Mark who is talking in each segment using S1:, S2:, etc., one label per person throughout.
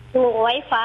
S1: உங்க ஒய்ஃபா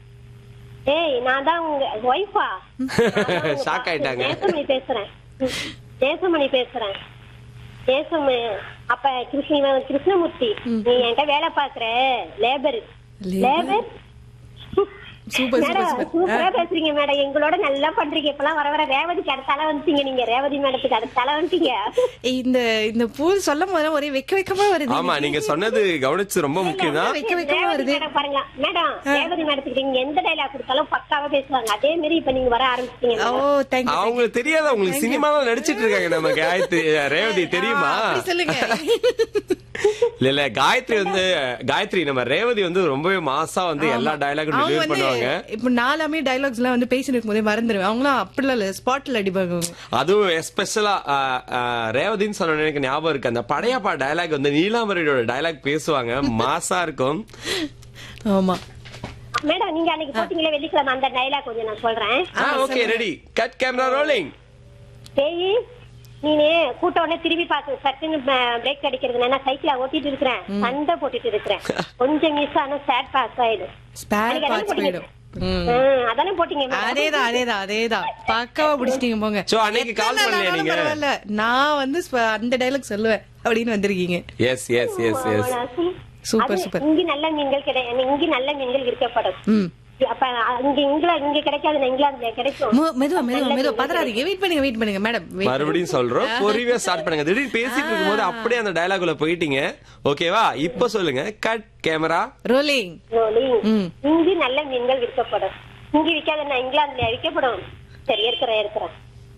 S1: ஏய் நான் தான் உங்க ஒய்ஃபா
S2: ஷாக் ஆயிட்டாங்க
S1: நேசமணி பேசுறேன் ம், நேசமணி பேசுறேன் நேசமணி அப்ப கிருஷ்ண இவன் கிருஷ்ணமூர்த்தி நீ என்கிட்ட வேலை பாக்குற labour labour
S3: super
S1: madam
S3: super
S1: சூப்பரா பேசுறீங்க மேடம் எங்களோட நல்லா பண்றீங்க இப்பெல்லாம் வர வர ரேவதிக்கு அடுத்தால வந்துட்டீங்க நீங்க ரேவதி மேடத்துக்கு அடுத்தால வந்துட்டீங்க
S3: இந்த இந்த பூ சொல்லும் போது ஒரே வெக்க வெக்கமா வருது
S2: ஆமா நீங்க சொன்னது கவனிச்சு ரொம்ப முக்கியம் தான்
S3: வெக்க வெக்கமா
S1: ரேவதி
S3: வருது
S1: மேடம் பாருங்க மேடம் ரேவதி மேடத்துக்கு நீங்க எந்த டைலாக் கொடுத்தாலும் பக்காவா பேசுவாங்க அதே மாதிரி இப்ப நீங்க வர ஆரம்பிச்சிட்டீங்க
S3: ஓ தேங்க்யூ
S2: அவங்களுக்கு தெரியாத உங்களுக்கு சினிமாலாம் நடிச்சிட்டு இருக்காங்க நம்ம காயத்ரி ரேவதி தெரியுமா
S3: அப்படி சொல்லுங்க
S2: இல்ல இல்ல காயத்ரி வந்து காயத்ரி நம்ம ரேவதி வந்து ரொம்பவே மாசா வந்து எல்லா டயலாகும்
S3: அவங்க
S2: டெலிவரி
S3: வந்து
S2: பண்ணுவாங்க
S3: இப்ப நாலாமே டைலாக்ஸ் எல்லாம் வந்து பேசிட்டு இருக்கும் போதே மறந்துடுவேன் அவங்களாம் அப்படிலாம் இல்ல ஸ்பாட்ல அடிப்பாங்க அவங்க.
S2: அதுவும் எஸ்பெஷலா ரேவதின்னு சொன்ன எனக்கு ஞாபகம் இருக்கு அந்த படையப்பா டயலாக் வந்து நீலாம்பரியோட டயலாக் பேசுவாங்க மாசா இருக்கும்
S3: ஆமா
S1: மேடம் நீங்க அன்னைக்கு போட்டீங்களே வெள்ளிக்கிழமை அந்த டைலாக் கொஞ்சம் நான் சொல்றேன்
S2: okay ready cut camera rolling
S1: பேயி நீனு கூட்ட உடனே திரும்பி பாக்கு சட்டுன்னு பிரேக் அடிக்கிறது நான் சைக்கிள ஓட்டிட்டு இருக்கிறேன் சண்டை போட்டுட்டு இருக்கிறேன் கொஞ்சம் மிஸ் ஆனா சேட் பாஸ் ஆயிடும்
S3: ஸ்பேர்
S1: அன்னைக்கு அதானே
S3: பார்ட்ஸ்
S1: போட்டீங்க?
S3: போயிடும் ம்.
S1: ம், அதானே போட்டீங்க madam.
S3: அதேதான் அதேதான் அதேதான் பக்காவா பிடிச்சிட்டீங்க போங்க
S2: So, அன்னைக்கு call
S3: எத்தனை
S2: பண்ணலையா
S3: நாளானாலும்
S2: நீங்க?
S3: பரவாயில்ல நான் வந்து ஸ்ப- அந்த டைலாக் சொல்லுவேன் அப்படின்னு வந்திருக்கீங்க
S2: yes yes yes yes
S3: super,
S1: அது
S3: சூப்பர்.
S1: இங்க நல்ல மீன்கள் கிடையாது இங்க நல்ல மீன்கள் இருக்கப்படும்
S3: ம்
S1: அப்ப இங்க இங்கிலாந்து இங்க கிடைக்காது இங்கிலாந்துல கிடைக்கும்
S3: மு- மெதுவா மெதுவா மெதுவா பதறாதீங்க வெயிட் பண்ணுங்க வெயிட் பண்ணுங்க மேடம்
S2: மறுபடியும் சொல்றோம் பொறுமையா ஸ்டார்ட் பண்ணுங்க திடீர்னு பேசிட்டு இருக்கும்போது அப்படியே அந்த டயலாக் உள்ள போயிட்டீங்க ஓகேவா இப்ப சொல்லுங்க கட் கேமரா
S3: ரோலிங்
S1: ரோலிங்.
S3: ம்.
S1: இங்கு நல்ல மீன்கள் விற்கப்படும் இங்க விற்காத இங்கிலாந்துல விற்கப்படும் சரி இருக்கிறேன் இருக்கிறேன்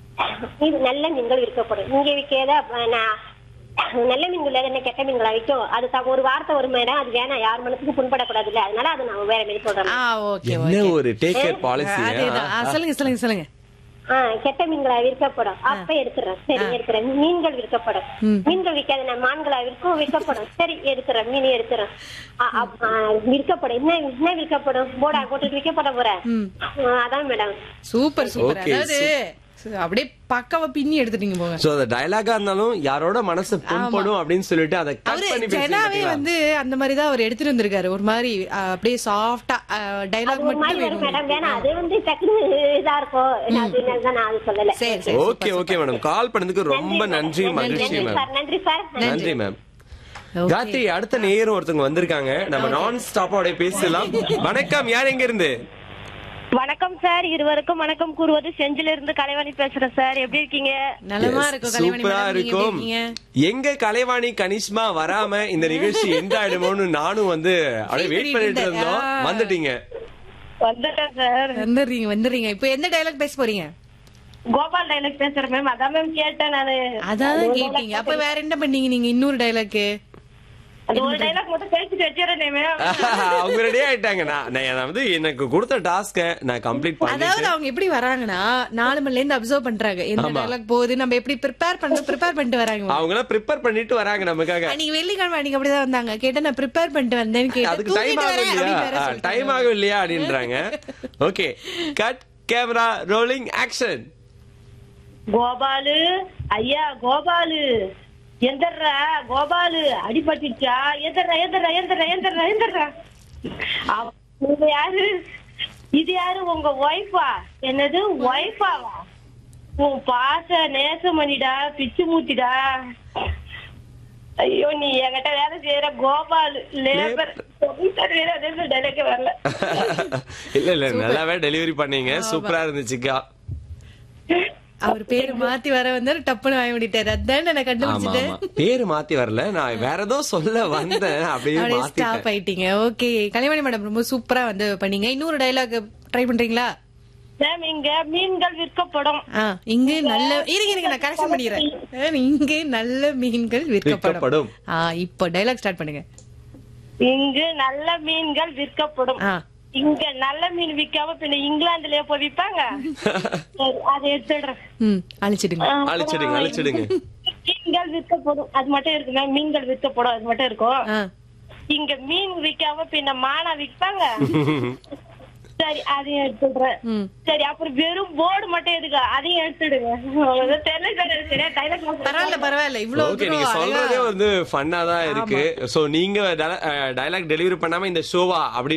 S1: இது நல்ல மீன்கள் விற்கப்படும் இங்க விற்காத அப்ப நான் நல்ல மீன்கள் என்ன கெட்ட மீன்களா விற்கும் அது த- ஒரு வார்த்தை ஒரு மேடம் அது வேணாம் யார் மனசுக்கு புண்படக்கூடாது இல்ல அதனால அது நான் வேற மாதிரி சொல்றேன்
S3: ஆ ஓகே
S2: என்ன ஒரு டேக் கேர் பாலிசி
S3: அதேதான் ஆ, சொல்லுங்க சொல்லுங்க சொல்லுங்க
S1: ஆ, கெட்ட மீன்களா விற்கப்படும் அப்ப எடுத்துறேன் சரி எடுக்கிறேன் மீன்கள் விற்கப்படும் மீன்கள் விற்காத நான் மான்களா விற்கும் விற்கப்படும் சரி எடுத்துறேன் மீன் எடுத்துறேன் ஆ, அப்- ஆ, விற்கப்படும் என்ன என்ன விற்கப்படும் போடா போட்டுட்டு விற்கப்பட போறேன் ஆ, அதான் மேடம்
S3: சூப்பர் சூப்பர்
S2: Okay,
S3: அதாவது சு- அப்படியே பக்காவா பின்னி எடுத்துட்டீங்க போங்க
S2: சோ அந்த டயலாகா இருந்தாலும் யாரோட மனசு புண்படும் அப்படின்னு சொல்லிட்டு அதை கட்
S3: அவரு
S2: பண்ணி
S3: ஜெனாவே
S2: பேசுறீங்க
S3: வந்து அந்த மாதிரி தான் அவர் எடுத்துட்டு வந்திருக்காரு ஒரு மாதிரி ஆ, அப்படியே சாஃப்டா டைலாக்
S1: ஒரு மாதிரி
S3: மட்டும்
S1: வரும்
S3: வேணும்
S1: மேடம் வேணாம் அது வந்து டக்குனு இதா இருக்கும் அது நான் அது சொல்லல
S3: சரி சரி
S2: ஓகே ஓகே மேடம் கால் பண்ணதுக்கு ரொம்ப நன்றி மகிழ்ச்சி
S1: நன்றி
S2: மேம்
S1: சார் நன்றி சார்
S2: நன்றி மேம்
S3: Okay.
S2: கார்த்தி அடுத்த நேரம் ஒருத்தவங்க வந்திருக்காங்க நம்ம நான் ஸ்டாப்போட பேசலாம் வணக்கம் யார் எங்க இருந்து
S4: வணக்கம் சார் இருவருக்கும் வணக்கம் கூறுவது செஞ்சில இருந்து கலைவாணி பேசுறேன் சார் எப்படி இருக்கீங்க
S3: நலமா இருக்கும் கலைவாணி
S2: சூப்பரா
S3: மேடம் நீங்க எப்படி
S2: இருக்கும்
S3: இருக்கீங்க
S2: எங்க கலைவாணி கனிஷ்மா வராம இந்த நிகழ்ச்சி எந்த ஆயிடுமோன்னு நானும் வந்து அப்படியே வெயிட் பண்ணிட்டு இருந்தோம்
S3: ஆ.
S2: வந்துட்டீங்க
S4: வந்துட்டேன் சார்
S3: வந்துடுறீங்க வந்துடுறீங்க இப்போ எந்த டைலாக் பேச போறீங்க
S4: கோபால் டைலாக் பேசுறேன் மேம் அதான் மேம் கேட்டேன் நானு
S3: அதான் கேட்டீங்க அப்ப வேற என்ன பண்ணீங்க நீங்க இன்னொரு டைலாக்
S4: அந்த ஒரு டைலாக் மட்டும் பேசிட்டு வச்சிடறேன் மேம்
S2: அவங்க ரெடி ஆயிட்டாங்க நான் நான் வந்து எனக்கு கொடுத்த டாஸ்க நான் கம்ப்ளீட்
S3: அதாவது
S2: பண்ணிட்டேன்
S3: அவங்க எப்படி வராங்கன்னா நாலு மணில இருந்து அப்சர்வ் பண்றாங்க எந்த
S2: ஆமா.
S3: டைலாக் போகுது நம்ம எப்படி ப்ரிப்பேர் பண்ணணும் ப்ரிப்பேர் பண்ணிட்டு வராங்க
S2: அவங்க எல்லாம் ப்ரிப்பேர் பண்ணிட்டு வராங்க நமக்காக
S3: அன்னைக்கு வெள்ளிக்கிழமை அன்னைக்கு அப்படிதான் வந்தாங்க கேட்டா நான் ப்ரிப்பேர் பண்ணிட்டு வந்தேன்னு கேட்டேன்
S2: அதுக்கு டைம்
S3: தூங்கிட்டு
S2: ஆகும்
S3: வரேன் அப்படின்னு வேற
S2: இல்லையா
S3: சொல்லிட்டாங்க.
S2: டைம் ஆகும் இல்லையா அப்படின்றாங்க okay cut camera rolling action
S4: Gopal ஐயா கோபாலு எந்தர்றா கோபாலு அடிபட்டுச்சா எந்தர்றா எந்தர்றா எந்தர்றா எந்தர்றா எந்தர்றா அப்~ இது யாரு இது யாரு உங்க ஒய்ஃபா என்னது ஒய்ஃபாவா உன் பாச நேசமணிடா பிச்சு மூத்திடா ஐயோ நீ என்கிட்ட வேலை செய்யற கோபால் லேபர் டைலாக் வரல
S2: இல்ல இல்ல நல்லாவே டெலிவரி பண்ணீங்க சூப்பரா இருந்துச்சுக்கா
S3: அவர் பேரு மாத்தி வர வந்தாரு டப்புன்னு வாங்கி விட்டாரு அதான் நான்
S2: ஆமா
S3: கண்டுபிடிச்சிட்டேன்
S2: ஆமா பேரு மாத்தி வரல நான் வேற ஏதோ சொல்ல வந்தேன் அப்படியே
S3: அப்படியே
S2: மாத்திட்டேன்
S3: ஸ்டாப் ஆயிட்டீங்க ஓகே கலைவாணி மேடம் ரொம்ப சூப்பரா வந்து பண்ணீங்க இன்னொரு டைலாக் ட்ரை பண்றீங்களா
S4: மேம் இங்க மீன்கள் விற்கப்படும்
S3: ஆ இங்கு நல்ல இருங்க இருங்க நான் கரெக்ஷன் பண்ணிக்கிறேன் ஆ, இங்கு நல்ல மீன்கள் விற்கப்படும்
S2: விற்கப்படும்.
S3: ஆ இப்போ டைலாக் ஸ்டார்ட் பண்ணுங்க
S4: இங்கு நல்ல மீன்கள் விற்கப்படும்
S3: ஆ
S4: இங்க நல்ல மீன் விற்காம பின்ன இங்கிலாந்துலயே போய் விற்பாங்க சரி, அதை எடுத்துடுறேன்
S3: ம் அழிச்சிடுங்க
S4: ஆ,
S2: அழிச்சிடுங்க அழிச்சிடுங்க
S4: மீன்கள் விற்கப்படும் அது மட்டும் இருக்கு மேம் மீன்கள் விற்கப்படும் அது மட்டும் இருக்கும்
S3: ஆ
S4: இங்க மீன் விற்காம பின்ன மானா விற்பாங்க சரி அதையும் எடுத்துடுறேன்
S3: ம்
S4: சரி அப்புறம் வெறும் போர்டு மட்டும் எதுக்கு அதையும் எடுத்துடுங்க அவ்வளவுதான் தெரியல சார் சரியா டைலாக்
S3: பரவாயில்ல பரவாயில்ல இவ்வளவு
S2: ஓகே
S3: தூரம்
S2: நீங்க
S3: அழகா-
S2: சொல்றதே வந்து ஃபன்னா தான் இருக்கு சோ நீங்க டயலாக் டெலிவரி பண்ணாம இந்த ஷோவா அப்படி